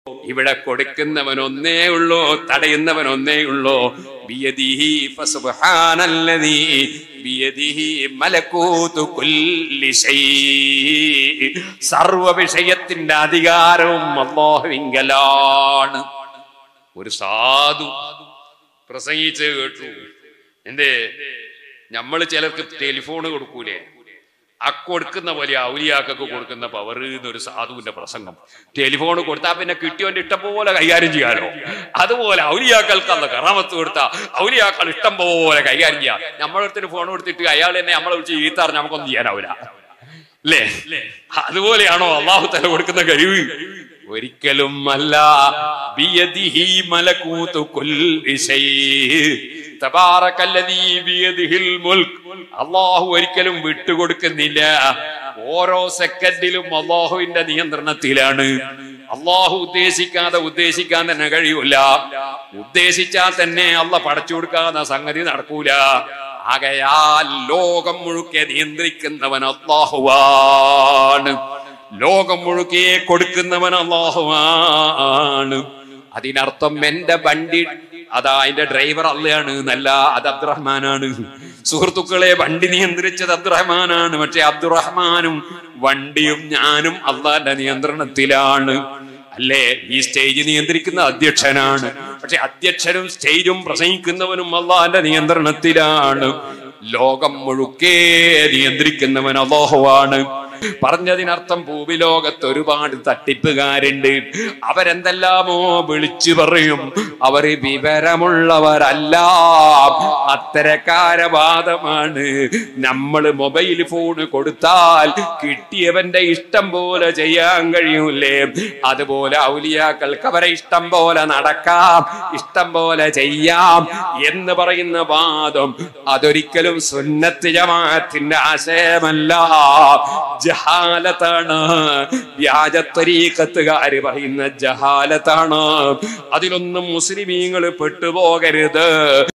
ഇവിടെ കൊടുക്കുന്നവൻ ഒന്നേ ഉള്ളൂ തടയുന്നവൻ ഒന്നേ ഉള്ളൂ ബിയദിഹി ഫസുബ്ഹാനല്ലദീ ബിയദിഹി മലകൂതു കുല്ലി ശൈ സർവ വിഷയത്തിന്റെ അധികാരവും അല്ലാഹുവിങ്കലാണ് ഒരു സാധു പ്രസംഗിച്ച് കേട്ടു എന്തേ നമ്മൾ ചിലർക്ക് ടെലിഫോൺ കൊടുക്കൂലേ അക്കൊടുക്കുന്ന പോലെ ഔലിയാക്കൊക്കെ കൊടുക്കുന്ന പവർ എന്നൊരു സാധുവിന്റെ പ്രസംഗം ടെലിഫോൺ കൊടുത്താൽ പിന്നെ കിട്ടിയവന്റെ ഇഷ്ടം പോലെ കൈകാര്യം ചെയ്യാലോ അതുപോലെ ഔലിയാക്കൾക്ക് അന്ന് കറാമത്ത് കൊടുത്താൽ ഔലിയാക്കൾ ഇഷ്ടം പോലെ കൈകാര്യം ചെയ്യാം നമ്മളൊരുത്തിന് ഫോൺ കൊടുത്തിട്ട് അയാൾ തന്നെ നമ്മളെ വിളിച്ച് ഈത്താർ നമുക്കൊന്നും ചെയ്യാനാവില്ല അല്ലേ അതുപോലെയാണോ അള്ളാഹു തല കൊടുക്കുന്ന കഴിവ് ഒരിക്കലും അല്ല ബിയദിഹി മലകൂതു കുല്ലി ശൈ തബാറകല്ലദീ ബിയദിഹിൽ മുൽക്ക് അള്ളാഹു ഒരിക്കലും വിട്ടുകൊടുക്കുന്നില്ല ഓരോ സെക്കൻഡിലും അള്ളാഹുവിന്റെ നിയന്ത്രണത്തിലാണ് അള്ളാഹു ഉദ്ദേശിക്കാതെ ഉദ്ദേശിക്കാൻ തന്നെ കഴിയൂല ഉദ്ദേശിച്ചാൽ തന്നെ അള്ള പടച്ചു കൊടുക്കാന്ന സംഗതി നടക്കൂല ആകയാൽ ലോകം മുഴുക്കെ നിയന്ത്രിക്കുന്നവൻ അള്ളാഹുവാണ് ലോകം മുഴുക്കെ കൊടുക്കുന്നവൻ അള്ളാഹുവാണ് അതിനർത്ഥം എന്റെ വണ്ടി അതാ അതിന്റെ ഡ്രൈവർ അല്ലയാണ് എന്നല്ല അത് അബ്ദുറഹ്മാനാണ് സുഹൃത്തുക്കളെ വണ്ടി നിയന്ത്രിച്ചത് അബ്ദുറഹ്മാനാണ് പക്ഷെ അബ്ദുറഹ്മാനും വണ്ടിയും ഞാനും അള്ളാന്റെ നിയന്ത്രണത്തിലാണ് അല്ലേ ഈ സ്റ്റേജ് നിയന്ത്രിക്കുന്ന അധ്യക്ഷനാണ് പക്ഷെ അധ്യക്ഷനും സ്റ്റേജും പ്രസംഗിക്കുന്നവനും അള്ളാന്റെ നിയന്ത്രണത്തിലാണ് ലോകം മുഴുക്കെ നിയന്ത്രിക്കുന്നവൻ അള്ളാഹുവാണ് പറഞ്ഞതിനർത്ഥം ഭൂമിലോകത്ത് ഒരുപാട് തട്ടിപ്പുകാരുണ്ട് അവരെന്തെല്ലാമോ വിളിച്ചു പറയും അവർ വിവരമുള്ളവരല്ല അത്തരക്കാര വാദമാണ് നമ്മൾ മൊബൈൽ ഫോൺ കൊടുത്താൽ കിട്ടിയവന്റെ ഇഷ്ടം പോലെ ചെയ്യാൻ കഴിയൂലേ അതുപോലെ ഔലിയാക്കൾക്ക് അവരെ ഇഷ്ടം പോലെ നടക്കാം ഇഷ്ടം പോലെ ചെയ്യാം എന്ന് പറയുന്ന വാദം അതൊരിക്കലും സുന്നത്ത് ജമാഅത്തിന്റെ ആശയമല്ല ജഹാലത്താണ് വ്യാജത്വരീക്കത്തുകാര് പറയുന്ന ജഹാലത്താണ് അതിലൊന്നും മുസ്ലിമീങ്ങൾ പെട്ടുപോകരുത്